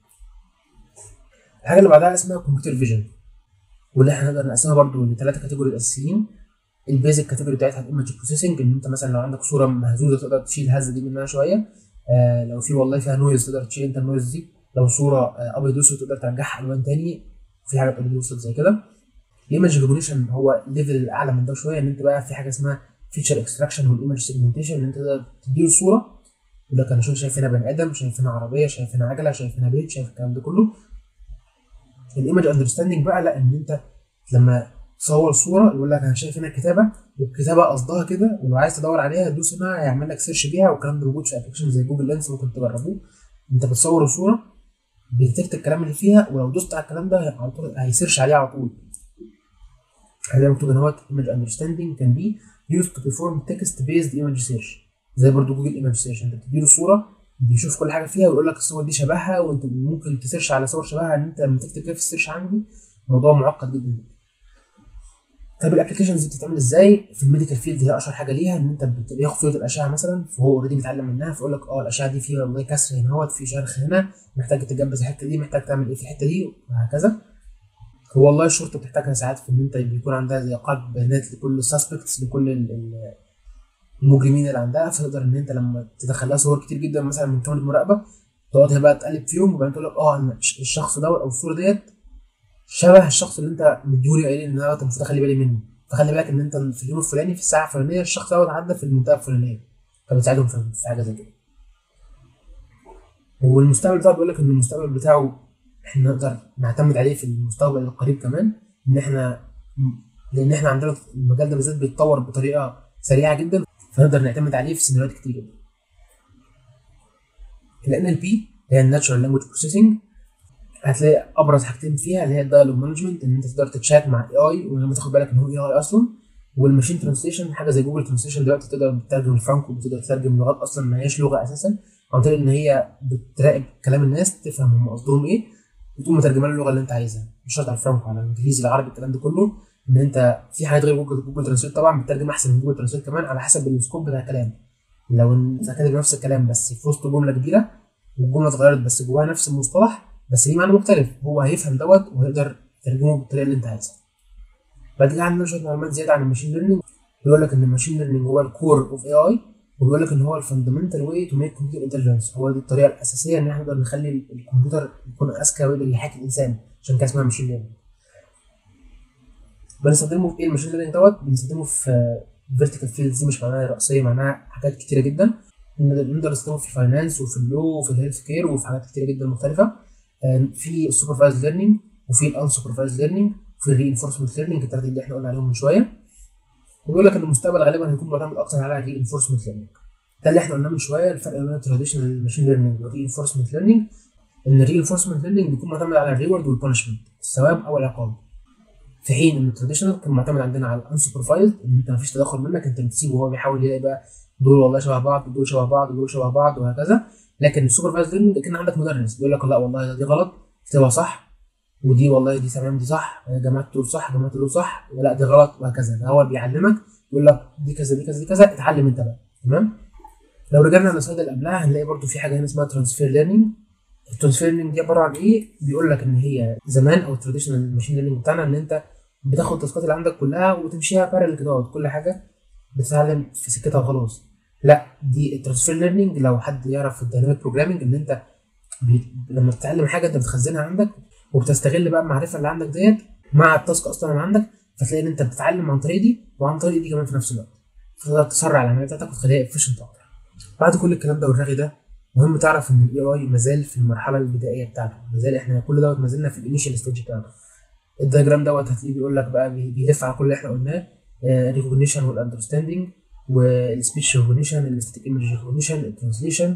الحاجه اللي بعدها اسمها كمبيوتر فيجن واللي احنا نقدر نقسمها برضه لثلاثه كاتيجوري اساسيين البيزك كاتيجوري بتاعتها الايمج بروسيسنج ان انت مثلا لو عندك صوره مهزوزه تقدر تشيل الهزه دي منها شويه آه لو في والله فيها نويز تقدر تشيل انت النويز دي لو صوره آه ابيض واسود تقدر ترجعها الوان تاني في حاجات ابيض واسود زي كده الايمج ريكوجنيشن هو ليفل الاعلى من ده شويه ان انت بقى في حاجه اسمها فيتشر اكستراكشن والايمج سيجمنتيشن ان انت تقدر تديله صوره يقول لك انا شوف شايف هنا بني ادم شايف هنا عربيه شايف هنا عجله شايف هنا بيت شايف الكلام ده كله الايمج اندرستاندنج بقى لا ان انت لما تصور صوره يقول لك انا شايف هنا كتابه والكتابه قصدها كده ولو عايز تدور عليها دوس هنا هيعمل لك سيرش بيها والكلام ده موجود في ابلكيشن زي جوجل لينس ممكن تجربوه انت بتصور صوره بتكتب الكلام اللي فيها ولو دوست على الكلام ده على طول هيسيرش عليه على طول هذا مكتوب هنا image understanding can be used to perform text based image search زي برضو جوجل ايمج سيرش انت بتديله صوره بيشوف كل حاجه فيها ويقول لك الصور دي شبهها وانت ممكن تسيرش على صور شبهها ان انت لما تكتب كده في السيرش عندي موضوع معقد جدا طب الابلكيشنز دي بتتعمل ازاي في الميديكال فيلد هي اشهر حاجه ليها ان انت بياخد صوره الاشعه مثلا فهو اوريدي بيتعلم منها فيقول لك اه الاشعه دي فيها والله كسر هنا اهوت في شرخ هنا محتاج تجبس الحته دي محتاج تعمل ايه في الحته دي وهكذا هو والله الشرطه بتحتاجها ساعات في ان انت بيكون عندها زي قاعده بيانات لكل السسبكتس لكل المجرمين اللي عندها فتقدر ان انت لما تدخل لها صور كتير جدا مثلا من كاميرا المراقبه تقعد هي بقى تقلب فيهم وبعدين تقول لك اه الشخص دوت او الصوره ديت شبه الشخص اللي انت مديهولي قايل ان انا المفروض اخلي بالي منه فخلي بالك ان انت في اليوم الفلاني في الساعه الفلانيه الشخص دوت عدى في المنطقه الفلانيه فبتساعدهم في حاجه زي كده والمستقبل بتاعه بيقول لك ان المستقبل بتاعه احنا نقدر نعتمد عليه في المستقبل القريب كمان ان احنا لان احنا عندنا المجال ده بالذات بيتطور بطريقه سريعه جدا فنقدر نعتمد عليه في سيناريوهات كتير جدا ال NLP هي الناتشورال لانجوج بروسيسنج هتلاقي ابرز حاجتين فيها اللي هي الدايلوج مانجمنت ان انت تقدر تتشات مع اي اي ومن ما تاخد بالك ان هو اي اي اصلا والماشين ترانسليشن حاجه زي جوجل ترانسليشن دلوقتي تقدر تترجم الفرانكو بتقدر تترجم لغات اصلا ما هياش لغه اساسا عن طريق ان هي بتراقب كلام الناس تفهم هم قصدهم ايه وتقوم مترجمه له اللغه اللي انت عايزها مش شرط على الفرانكو على الانجليزي العربي الكلام ده كله ان انت في حاجات غير جوجل جوجل ترانسليت طبعا بتترجم احسن من جوجل ترانسليت كمان على حسب السكوب بتاع الكلام لو انت كاتب نفس الكلام بس في وسط جمله كبيره والجمله اتغيرت بس جواها نفس المصطلح بس ليه معنى مختلف هو هيفهم دوت وهيقدر يترجمه بالطريقه اللي انت عايزها بعد كده عندنا شويه معلومات زياده عن الماشين ليرنينج بيقول لك ان الماشين ليرنينج هو الكور اوف اي اي وبيقول لك ان هو الفاندمنتال واي تو ميك كمبيوتر انتليجنس هو دي الطريقه الاساسيه ان احنا نقدر نخلي الكمبيوتر يكون اذكى ويقدر يحاكي الانسان عشان كده اسمها ماشين ليرنينج بنستخدمه في ايه الماشين ليرنينج دوت بنستخدمه في فيرتيكال فيلدز دي مش معناها رئيسيه معناها حاجات كتيره جدا نقدر نستخدمه في الفاينانس وفي اللو وفي الهيلث كير وفي حاجات كتيره جدا مختلفه في السوبرفايز ليرنينج وفي الانسوبرفايز ليرنينج وفي الرينفورسمنت ليرنينج الثلاثه اللي احنا قلنا عليهم من شويه وبيقول لك ان المستقبل غالبا هيكون معتمد اكتر على الرينفورسمنت ليرنينج ده اللي احنا قلناه من شويه الفرق بين التراديشنال ماشين ليرنينج والرينفورسمنت ليرنينج ان الرينفورسمنت ليرنينج بيكون معتمد على الريورد والبانشمنت الثواب او العقاب في حين ان التراديشنال كان معتمد عندنا على الانسوبرفايزد ان انت مفيش تدخل منك انت بتسيبه وهو بيحاول يلاقي بقى دول والله شبه بعض دول شبه بعض دول شبه بعض وهكذا لكن السوبرفايزد ليرنينج كان عندك مدرس بيقول لك لا والله دي غلط اكتبها صح ودي والله دي تمام دي صح يا جماعه دول صح يا جماعه دول صح لا دي غلط وهكذا هو بيعلمك يقول لك دي كذا دي كذا دي كذا اتعلم انت بقى تمام لو رجعنا للسلايد اللي قبلها هنلاقي برضو في حاجه هنا اسمها ترانسفير ليرنينج الترانسفير ليرنينج دي عباره عن ايه بيقول لك ان هي زمان او التراديشنال ماشين ليرنينج بتاعنا ان انت بتاخد التاسكات اللي عندك كلها وتمشيها بارل كده كل حاجه بتتعلم في سكتها وخلاص لا دي الترانسفير ليرنينج لو حد يعرف في الدايناميك بروجرامنج ان انت بي... لما بتتعلم حاجه انت بتخزنها عندك وبتستغل بقى المعرفه اللي عندك ديت مع التاسك اصلا اللي عندك فتلاقي ان انت بتتعلم عن طريق دي وعن طريق دي كمان في نفس الوقت فتقدر تسرع العمليه بتاعتك وتخليها افيشنت اكتر بعد كل الكلام ده والرغي ده مهم تعرف ان الاي اي مازال في المرحله البدائيه بتاعته مازال احنا كل دوت ما زلنا في الانيشال ستيج بتاعته الدياجرام دوت هتلاقيه بيقول لك بقى بيلف على كل اللي احنا قلناه ريكوجنيشن والاندرستاندنج والسبيتش ريكوجنيشن الاستاتيك ايمج ريكوجنيشن الترانسليشن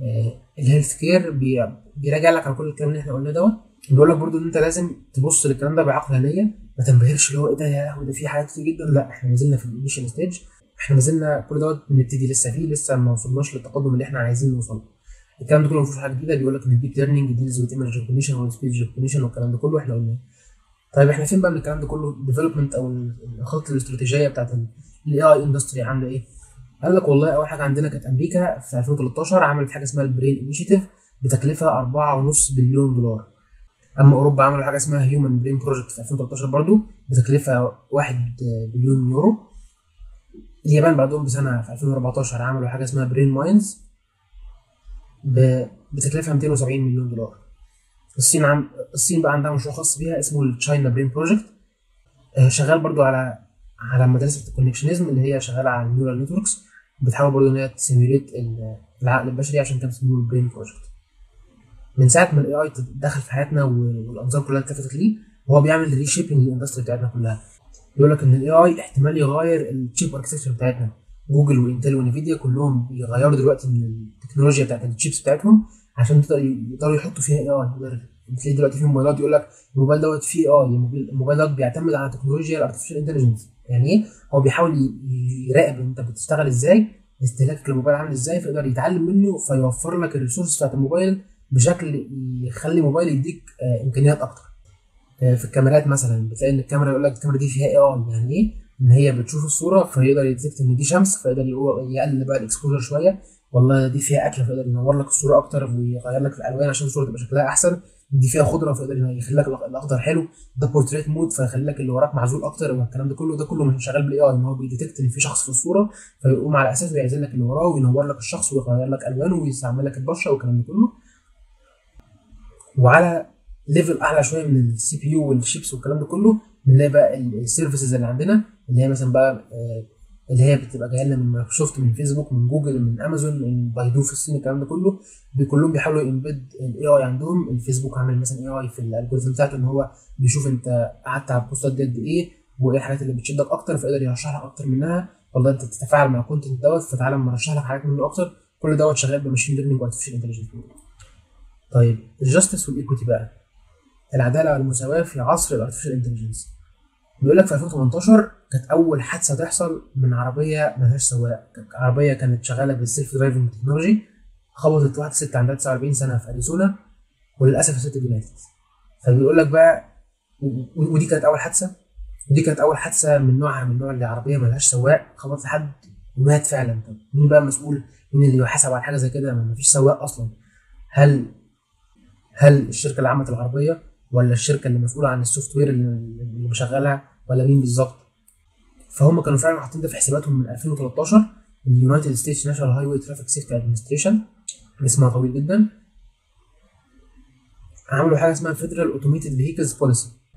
الهيلث كير بيراجع لك على كل الكلام اللي احنا قلناه دوت بيقول لك برضو ان انت لازم تبص للكلام ده بعقلانيه ما تنبهرش اللي هو ايه ده يا لهوي ده في حاجات كتير جدا لا احنا ما زلنا في الانيشال ستيج احنا ما زلنا كل دوت بنبتدي لسه فيه لسه ما وصلناش للتقدم اللي احنا عايزين نوصل له الكلام ده كله ما فيهوش حاجه جديده بيقول لك ان الديب ليرنينج ديلز وذ ايمج ريكوجنيشن والسبيتش ريكوجنيشن والكلام ده كله احنا قلناه طيب احنا فين بقى من الكلام ده كله الديفلوبمنت او الخطه الاستراتيجيه بتاعت الاي اي اندستري عامله ايه؟ قال لك والله اول حاجه عندنا كانت امريكا في 2013 عملت حاجه اسمها البرين انيشيتيف بتكلفه 4.5 بليون دولار اما اوروبا عملوا حاجه اسمها هيومن برين بروجكت في 2013 برضو بتكلفه 1 بليون يورو اليابان بعدهم بسنه في 2014 عملوا حاجه اسمها برين ماينز بتكلفه 270 مليون دولار الصين عم الصين بقى عندها مشروع خاص بيها اسمه التشاينا برين بروجكت شغال برضو على على مدرسه الكونكشنزم اللي هي شغاله على النيورال نتوركس بتحاول برضو ان هي تسيميوليت العقل البشري عشان تعمل نيورال برين بروجكت من ساعه ما الاي اي دخل في حياتنا والانظار كلها التفتت ليه وهو بيعمل ريشيبنج للاندستري بتاعتنا كلها بيقول لك ان الاي اي احتمال يغير الشيب اركتكتشر بتاعتنا جوجل وانتل ونفيديا كلهم بيغيروا دلوقتي من التكنولوجيا بتاعت الشيبس بتاعتهم عشان يقدروا يحطوا فيها اي اي بتلاقي دلوقتي في موبايلات يقول لك الموبايل دوت فيه اي الموبايل دوت بيعتمد على تكنولوجيا الارتفيشال انتليجنس يعني ايه هو بيحاول يراقب انت بتشتغل ازاي استهلاكك للموبايل عامل ازاي فيقدر يتعلم منه فيوفر لك الريسورس بتاعت الموبايل بشكل يخلي الموبايل يديك آه امكانيات اكتر آه في الكاميرات مثلا بتلاقي ان الكاميرا يقول لك الكاميرا دي فيها اي اي يعني ايه ان هي بتشوف الصوره فيقدر يديتكت ان دي شمس فيقدر يقلل بقى الاكسبوجر شويه والله دي فيها اكل فيقدر ينور لك الصوره اكتر ويغير لك الالوان عشان الصوره تبقى شكلها احسن دي فيها خضره فيقدر يخلي لك الاخضر حلو ده بورتريت مود فيخلي لك اللي وراك معزول اكتر والكلام ده كله ده كله مش شغال بالاي اي ان هو بيديتكت ان في شخص في الصوره فيقوم على اساسه يعزل لك اللي وراه وينور لك الشخص ويغير لك الوانه ويستعمل لك البشره والكلام ده كله وعلى ليفل اعلى شويه من السي بي يو والشيبس والكلام ده كله بنلاقي بقى السيرفيسز اللي عندنا اللي هي مثلا بقى اللي هي بتبقى جايه لنا من مايكروسوفت من فيسبوك من جوجل من امازون من بايدو في الصين الكلام ده كله كلهم بيحاولوا يمبد الاي اي عندهم الفيسبوك عامل مثلا اي اي في الالجوريثم بتاعته ان هو بيشوف انت قعدت على البوستات دي قد ايه وايه الحاجات اللي بتشدك اكتر فيقدر يرشح لك اكتر منها والله انت تتفاعل مع الكونتنت دوت فتعالى اما ارشح لك حاجات منه اكتر كل دوت شغال بماشين ليرنينج وارتفيشال انتليجنس طيب الجاستس والايكويتي بقى العداله والمساواه في عصر الارتفيشال انتليجنس بيقول لك في 2018 كانت اول حادثه تحصل من عربيه ملهاش سواق كانت عربيه كانت شغاله بالسيلف درايفنج تكنولوجي خبطت واحده ست عندها 49 سنه في اريزونا وللاسف الست دي ماتت فبيقول لك بقى ودي كانت اول حادثه ودي كانت اول حادثه من نوعها من نوع اللي عربيه ملهاش سواق خبطت حد ومات فعلا طب مين بقى مسؤول مين اللي يحاسب على حاجه زي كده ما فيش سواق اصلا هل هل الشركه اللي عملت العربيه ولا الشركه اللي مسؤوله عن السوفت وير اللي مشغلها ولا مين بالظبط فهم كانوا فعلا حاطين ده في حساباتهم من 2013 اليونايتد ستيتس ناشونال هاي واي ترافيك سيفتي ادمنستريشن اسمها طويل جدا عملوا حاجه اسمها فيدرال اوتوميتد فيهيكلز بوليسي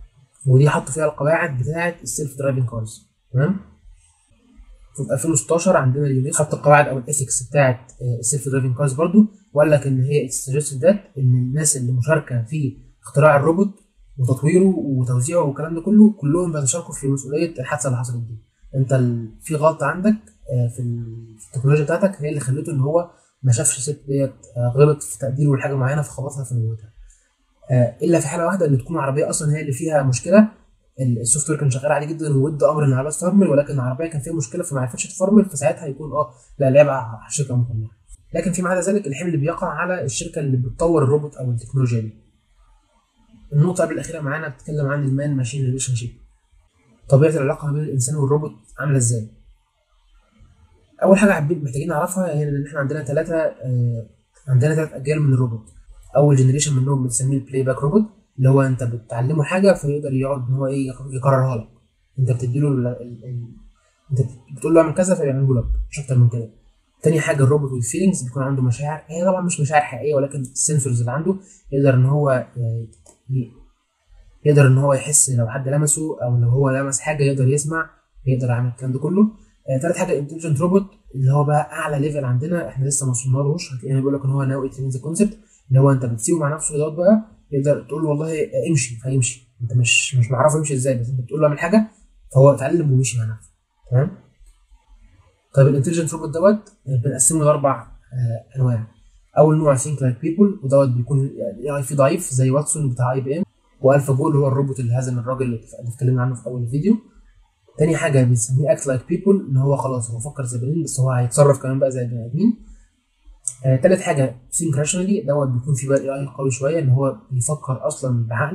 ودي حطوا فيها القواعد بتاعه السيلف درايفنج كارز تمام في 2016 عندنا اليونيسكو حط القواعد او الاثكس بتاعه السيلف درايفنج كارز برضو وقال لك ان هي سجست ذات ان الناس اللي مشاركه في اختراع الروبوت وتطويره وتوزيعه والكلام ده كله كلهم بيتشاركوا في مسؤوليه الحادثه اللي حصلت دي انت ال... في غلطه عندك في التكنولوجيا بتاعتك هي اللي خلته ان هو ما شافش الست ديت غلط في تقديره لحاجه معينه فخبطها في موتها الا في حاله واحده ان تكون العربيه اصلا هي اللي فيها مشكله السوفت وير كان شغال عادي جدا وادى امر ان العربيه تفرمل ولكن العربيه كان فيها مشكله فما عرفتش تفرمل فساعتها يكون اه لا العيب على الشركه المصنعه لكن فيما عدا ذلك الحمل بيقع على الشركه اللي بتطور الروبوت او التكنولوجيا دي النقطه قبل الاخيره معانا بتتكلم عن المان ماشين ريليشن شيب طبيعه العلاقه ما بين الانسان والروبوت عامله ازاي اول حاجه حبيت محتاجين نعرفها هي ان احنا عندنا ثلاثه آه عندنا ثلاث اجيال من الروبوت اول جنريشن منهم بنسميه البلاي باك روبوت اللي هو انت بتعلمه حاجه فيقدر يقعد ان هو ايه يكررها لك انت بتديله ال ال ال انت بتقول له اعمل كذا فيعمله لك مش اكتر من كده تاني حاجه الروبوت والفيلينجز بيكون عنده مشاعر هي طبعا مش مشاعر حقيقيه ولكن السنسورز اللي عنده يقدر ان هو يقدر ان هو يحس لو حد لمسه او لو هو لمس حاجه يقدر يسمع يقدر يعمل الكلام ده كله آه تالت حاجه الانتليجنت روبوت اللي هو بقى اعلى ليفل عندنا احنا لسه ما وصلنالهوش هتلاقينا بيقول لك ان هو ناو ات ذا كونسبت اللي هو انت بتسيبه مع نفسه دوت بقى يقدر تقول له والله امشي فيمشي انت مش مش معرفه يمشي ازاي بس انت بتقول له اعمل حاجه فهو اتعلم ومشي مع نفسه تمام طيب الانتليجنت روبوت دوت بنقسمه لاربع آه انواع اول نوع ثينك لايك بيبل ودوت بيكون الاي اي فيه ضعيف زي واتسون بتاع اي بي ام والفا جو اللي هو الروبوت اللي هزم الراجل اللي اتكلمنا عنه في اول الفيديو تاني حاجه بنسميه اكت لايك بيبل ان هو خلاص هو فكر زي بني بس هو هيتصرف كمان بقى زي البني ادمين آه، تالت حاجه ثينك راشونالي دوت بيكون في بقى الاي اي قوي شويه ان هو بيفكر اصلا بعقل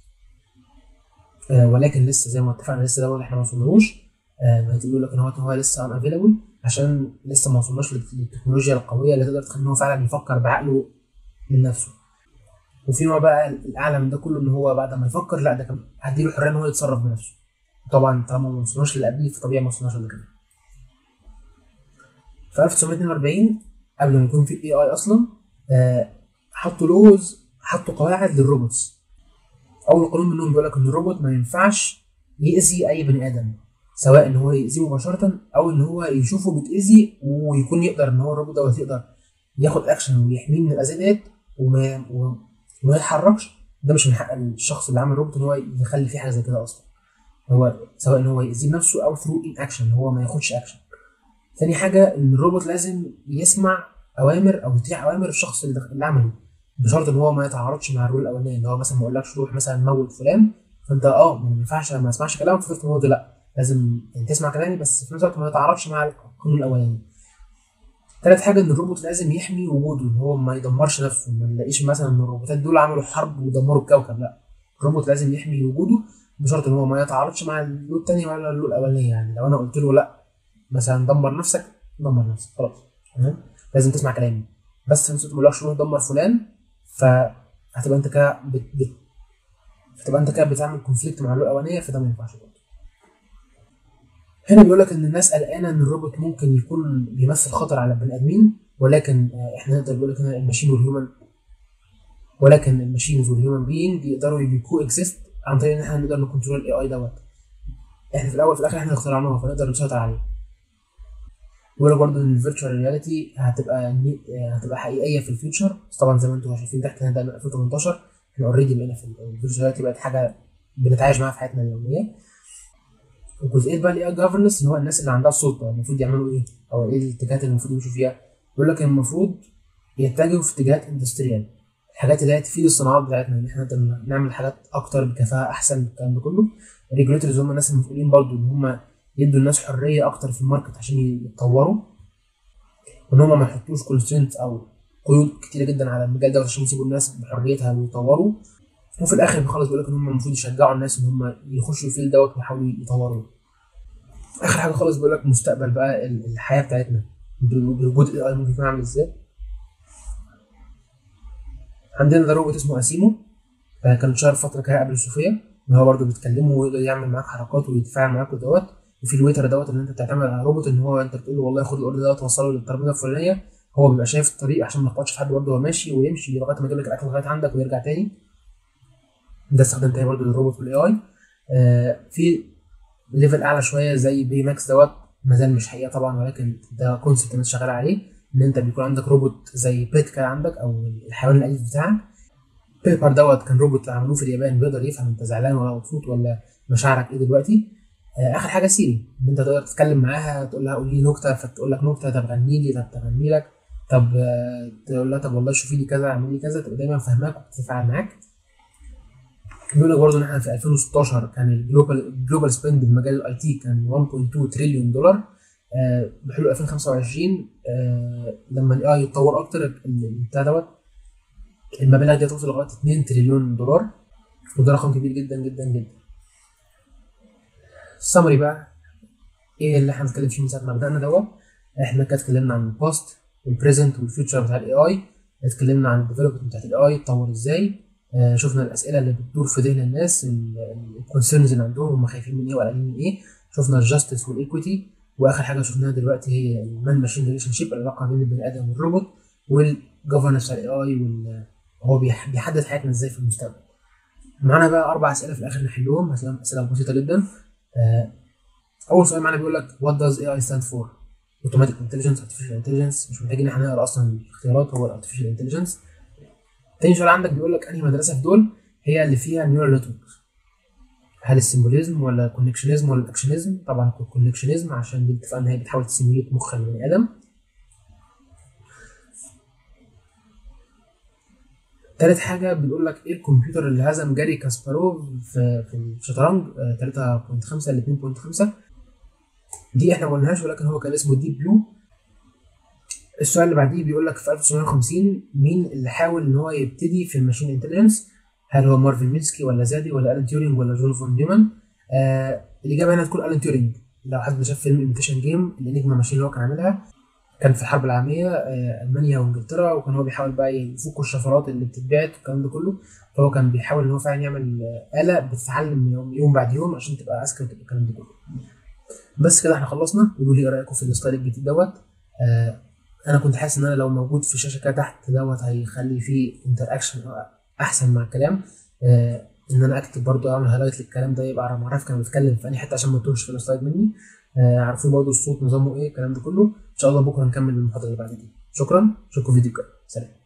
آه ولكن لسه زي ما اتفقنا لسه دوت احنا ما وصلناهوش آه بيقول لك ان هو هو لسه ان افيلابل عشان لسه ما وصلناش للتكنولوجيا القويه اللي تقدر تخلي ان هو فعلا يفكر بعقله من نفسه وفي نوع بقى الاعلى من ده كله ان هو بعد ما يفكر لا ده كان هديله الحريه ان هو يتصرف بنفسه طبعا طالما ما وصلناش اللي قبليه فطبيعي ما وصلناش اللي كده في 1942 قبل ما يكون في اي اي اصلا آه حطوا لوز حطوا قواعد للروبوتس اول قانون منهم بيقول لك ان الروبوت ما ينفعش يأذي اي بني ادم سواء ان هو يأذيه مباشرة او ان هو يشوفه بيتأذي ويكون يقدر ان هو الروبوت دوت يقدر ياخد اكشن ويحميه من الاذى ديت وما وما يتحركش ده مش من حق الشخص اللي عمل الروبوت ان هو يخلي فيه حاجه زي كده اصلا هو سواء ان هو يأذيه بنفسه او ثرو ان اكشن هو ما ياخدش اكشن ثاني حاجه ان الروبوت لازم يسمع اوامر او يطيع اوامر الشخص اللي, دخل اللي عمله بشرط ان هو ما يتعارضش مع الرول الاولاني اللي هو مثلا ما يقولكش روح مثلا موت فلان فانت اه ما ينفعش ما اسمعش كلامك فتروح تموته لا لازم يعني تسمع كلامي بس في نفس الوقت ما يتعارضش مع القانون الاولاني تالت حاجه ان الروبوت لازم يحمي وجوده ان هو ما يدمرش نفسه ما نلاقيش مثلا ان الروبوتات دول عملوا حرب ودمروا الكوكب لا الروبوت لازم يحمي وجوده بشرط ان هو ما يتعارضش مع اللو التاني ولا اللو الاولاني يعني لو انا قلت له لا مثلا دمر نفسك دمر نفسك خلاص تمام لازم تسمع كلامي بس في نفس الوقت ما اقولكش روح دمر فلان فهتبقى انت كده بت... بت... هتبقى انت كده بتعمل كونفليكت مع اللو الاولانيه فده ما ينفعش برضه هنا بيقول لك ان الناس قلقانه ان الروبوت ممكن يكون بيمثل خطر على البني ادمين ولكن احنا نقدر نقول لك ان الماشين والهيومن ولكن الماشينز والهيومن بينج يقدروا يكو اكزيست عن طريق ان احنا نقدر نكنترول الاي اي دوت احنا في الاول في الاخر احنا اللي اخترعناها فنقدر نسيطر عليه بيقول لك برضه ان الفيرتشوال رياليتي هتبقى هتبقى حقيقيه في الفيوتشر بس طبعا زي ما انتم شايفين تحت هنا ده من 2018 احنا اوريدي بقينا في الفيرتشوال رياليتي بقت حاجه بنتعايش معاها في حياتنا اليوميه وجزئيه بقى الاي جفرنس اللي هو الناس اللي عندها السلطه المفروض يعملوا ايه او ايه الاتجاهات اللي المفروض يمشوا فيها بيقول لك المفروض يتجهوا في اتجاهات اندستريال الحاجات اللي هي تفيد الصناعات بتاعتنا ان احنا نقدر نعمل حاجات اكتر بكفاءه احسن الكلام ده كله الريجوليتورز هم الناس المسؤولين برضو ان هم يدوا الناس حريه اكتر في الماركت عشان يتطوروا وان هم ما يحطوش كونسترينت او قيود كتيره جدا على المجال ده عشان يسيبوا الناس بحريتها ويطوروا وفي الاخر خالص بيقول لك ان هم المفروض يشجعوا الناس ان هم يخشوا الفيلد دوت ويحاولوا يطوروا اخر حاجه خالص بيقول لك مستقبل بقى الحياه بتاعتنا بوجود الاي اي ممكن يكون عامل ازاي عندنا ده روبوت اسمه اسيمو كان شهر فتره كده قبل صوفيا ان هو برضه بيتكلمه ويقدر يعمل معاك حركات ويتفاعل معاك ودوت وفي الويتر دوت ان انت بتعتمد على روبوت ان هو انت بتقول له والله خد الاوردر دوت وصله للترابيزه الفلانيه هو بيبقى شايف الطريق عشان ما يخبطش في حد برضه وهو ماشي ويمشي لغايه ما يجيب لك الاكل لغايه عندك ويرجع تاني ده استخدام تاني برضه للروبوت والاي اي آه في ليفل اعلى شويه زي بي ماكس دوت ما زال مش حقيقه طبعا ولكن ده كونسيبت الناس شغاله عليه ان انت بيكون عندك روبوت زي بيت كده عندك او الحيوان الاليف بتاعك بيبر دوت كان روبوت عملوه في اليابان بيقدر يفهم انت زعلان ولا مبسوط ولا مشاعرك ايه دلوقتي آه اخر حاجه سيري ان انت تقدر تتكلم معاها تقول لها قولي لي نكته فتقول لك نكته طب غني لي طب تغني لك طب آه تقول لها طب والله شوفي لي كذا اعملي لي كذا تبقى دايما فاهماك وبتتفاعل معاك بيقول لك برضه ان احنا في 2016 كان الجلوبال الجلوبال سبند في مجال الاي تي كان 1.2 تريليون دولار آه بحلول 2025 آه لما الاي يتطور اكتر البتاع دوت المبالغ دي توصل لغايه 2 تريليون دولار وده رقم كبير جدا جدا جدا السمري بقى ايه اللي احنا بنتكلم فيه من ساعه ما بدانا دوت احنا كده اتكلمنا عن الباست والبريزنت والفيوتشر بتاع الاي اي اتكلمنا عن الديفلوبمنت بتاعت الاي اي اتطور ازاي آه شفنا الاسئله اللي بتدور في ذهن الناس الكونسيرنز اللي عندهم هم خايفين من ايه وقلقانين من ايه شفنا الجاستس والايكويتي واخر حاجه شفناها دلوقتي هي المان ماشين ريليشن شيب العلاقه بين البني ادم والروبوت والجفرنس بتاع الاي اي وال هو بيحدد حياتنا ازاي في المستقبل معانا بقى اربع اسئله في الاخر نحلهم هتلاقيهم اسئله بسيطه جدا آه اول سؤال معانا بيقول لك what does AI stand for automatic intelligence artificial intelligence مش محتاجين احنا نقرا اصلا الاختيارات هو الارتفيشال انتليجنس تاني سؤال عندك بيقول لك انهي مدرسه في دول هي اللي فيها نيورال نتوركس هل السيمبوليزم ولا الكونكشنزم ولا الاكشنزم طبعا الكونكشنزم عشان دي اتفقنا ان هي بتحاول تسيموليت مخ البني ادم تالت حاجة بيقول لك ايه الكمبيوتر اللي هزم جاري كاسباروف في في الشطرنج 3.5 ل 2.5 دي احنا ما قلناهاش ولكن هو كان اسمه ديب بلو السؤال اللي بعديه بيقول لك في 1950 مين اللي حاول ان هو يبتدي في الماشين انتليجنس هل هو مارفن مينسكي ولا زادي ولا الان تيورينج ولا جون فون نيومان آه الاجابه هنا هتكون الان تيورينج لو حد شاف فيلم ايميتيشن جيم الانجما ماشين اللي هو كان عاملها كان في الحرب العالميه آه المانيا وانجلترا وكان هو بيحاول بقى يفك الشفرات اللي بتتبعت والكلام ده كله فهو كان بيحاول ان هو فعلا يعمل اله بتتعلم يوم, يوم بعد يوم عشان تبقى اذكى وتبقى الكلام ده كله بس كده احنا خلصنا قولوا لي ايه رايكم في الستايل الجديد دوت آه انا كنت حاسس ان انا لو موجود في الشاشه كده تحت دوت هيخلي فيه انتر اكشن احسن مع الكلام آه ان انا اكتب برضو اعمل هايلايت للكلام ده يبقى اعرف عارف كان بيتكلم في انهي حته عشان ما تتوهش في السلايد مني آه عارفين برضو الصوت نظامه ايه الكلام ده كله ان شاء الله بكره نكمل المحاضره اللي بعد دي شكرا اشوفكم فيديو جاي سلام